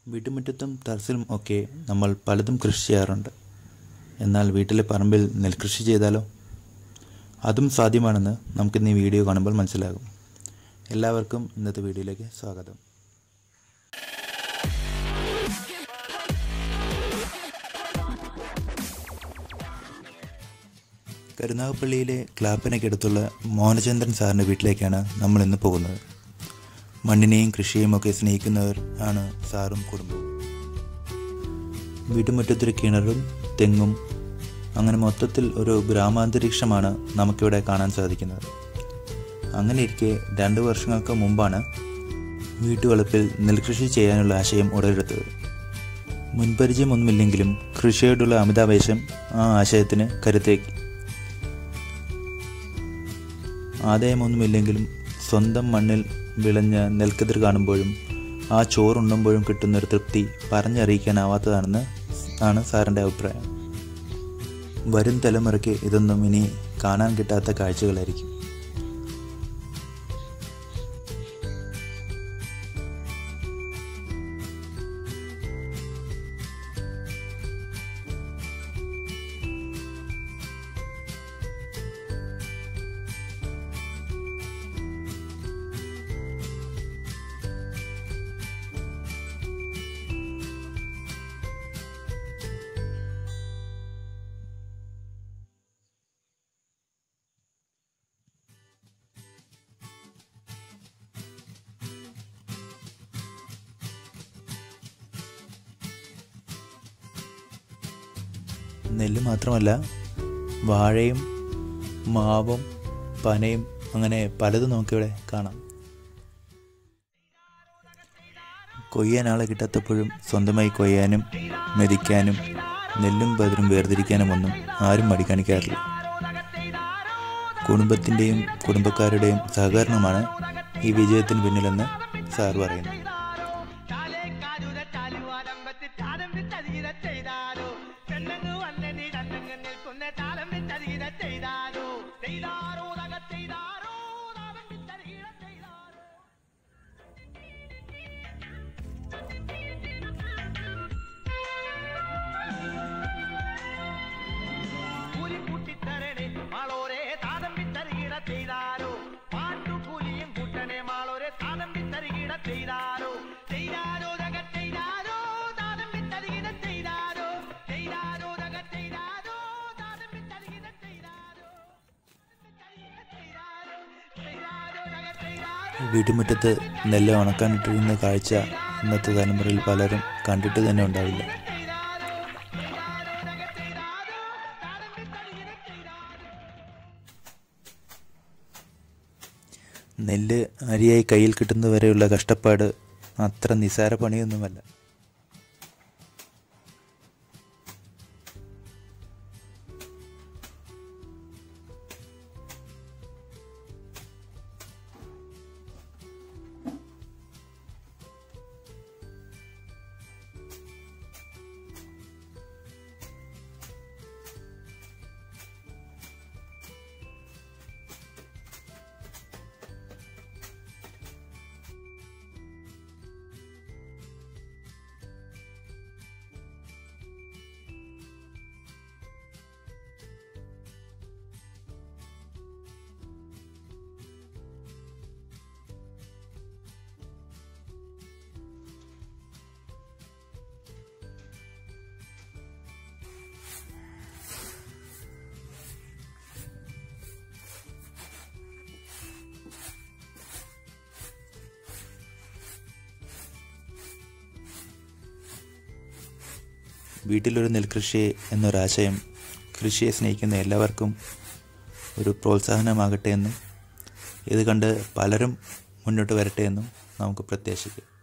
വീട്ടുമുറ്റത്തും ടെറസിലും ഒക്കെ നമ്മൾ പലതും കൃഷി ചെയ്യാറുണ്ട് എന്നാൽ വീട്ടിലെ പറമ്പിൽ നെൽകൃഷി ചെയ്താലോ അതും സാധ്യമാണെന്ന് നമുക്കിന്ന് ഈ വീഡിയോ കാണുമ്പോൾ മനസ്സിലാകും എല്ലാവർക്കും ഇന്നത്തെ വീഡിയോയിലേക്ക് സ്വാഗതം കരുനാഗപ്പള്ളിയിലെ ക്ലാപ്പനയ്ക്കടുത്തുള്ള മോഹനചന്ദ്രൻ സാറിൻ്റെ വീട്ടിലേക്കാണ് നമ്മൾ ഇന്ന് പോകുന്നത് മണ്ണിനെയും കൃഷിയെയും ഒക്കെ സ്നേഹിക്കുന്നവർ ആണ് സാറും കുടുംബവും വീട്ടുമുറ്റത്തൊരു കിണറും തെങ്ങും അങ്ങനെ മൊത്തത്തിൽ ഒരു ഗ്രാമാന്തരീക്ഷമാണ് നമുക്കിവിടെ കാണാൻ സാധിക്കുന്നത് അങ്ങനെ ഇരിക്കെ രണ്ട് വർഷങ്ങൾക്ക് മുമ്പാണ് വീട്ടുവളപ്പിൽ നെൽകൃഷി ചെയ്യാനുള്ള ആശയം ഉടലെടുത്തത് മുൻപരിചയമൊന്നുമില്ലെങ്കിലും കൃഷിയോടുള്ള അമിതാവേശം ആ ആശയത്തിന് കരുത്തേക്കി ആദായമൊന്നുമില്ലെങ്കിലും സ്വന്തം മണ്ണിൽ വിളഞ്ഞ നെൽക്കതിർ കാണുമ്പോഴും ആ ചോറുണ്ണുമ്പോഴും കിട്ടുന്നൊരു തൃപ്തി പറഞ്ഞറിയിക്കാനാവാത്തതാണെന്ന് ആണ് സാറിൻ്റെ അഭിപ്രായം വരും തലമുറയ്ക്ക് ഇതൊന്നും ഇനി കാണാൻ കിട്ടാത്ത കാഴ്ചകളായിരിക്കും നെല്ല് മാത്രമല്ല വാഴയും മാവും പനയും അങ്ങനെ പലതും നമുക്കിവിടെ കാണാം കൊയ്യാൻ ആളെ കിട്ടാത്തപ്പോഴും സ്വന്തമായി കൊയ്യാനും മെതിക്കാനും നെല്ലും ബദറും വേർതിരിക്കാനും ഒന്നും ആരും മടി കാണിക്കാറില്ല കുടുംബത്തിൻ്റെയും കുടുംബക്കാരുടെയും സഹകരണമാണ് ഈ വിജയത്തിന് പിന്നിലെന്ന് സാർ പറയുന്നു കൂട്ടിത്തരണേ മാളോരെ താതമ്പി തരികിട ചെയ്താരോ പാട്ടുകൂലിയും കൂട്ടണേ മാളോരെ താതമ്പി തരികിട ചെയ്താരോ ചെയ്താരോ തക ചെയ്താരോ താതമ്പി തരികിട ചെയ്താരോ ചെയ്താരോ തക ചെയ്താരോ താതമ്പി തരികിട ചെയ്താരോ ചെയ്താരോ തക ചെയ്താരോ വീട്ടുമുറ്റത്ത് നെല്ല് ഉണക്കാനിട്ടിരുന്ന കാഴ്ച ഇന്നത്തെ തലമുറയിൽ പലരും കണ്ടിട്ട് തന്നെ ഉണ്ടാവില്ല നെല്ല് അരിയായി കയ്യിൽ കിട്ടുന്നതുവരെയുള്ള കഷ്ടപ്പാട് അത്ര നിസാര പണിയൊന്നുമല്ല വീട്ടിലൊരു നെൽകൃഷി എന്നൊരാശയം കൃഷിയെ സ്നേഹിക്കുന്ന എല്ലാവർക്കും ഒരു പ്രോത്സാഹനമാകട്ടെ എന്നും ഇത് കണ്ട് പലരും മുന്നോട്ട് വരട്ടെ എന്നും നമുക്ക് പ്രത്യാശിക്കാം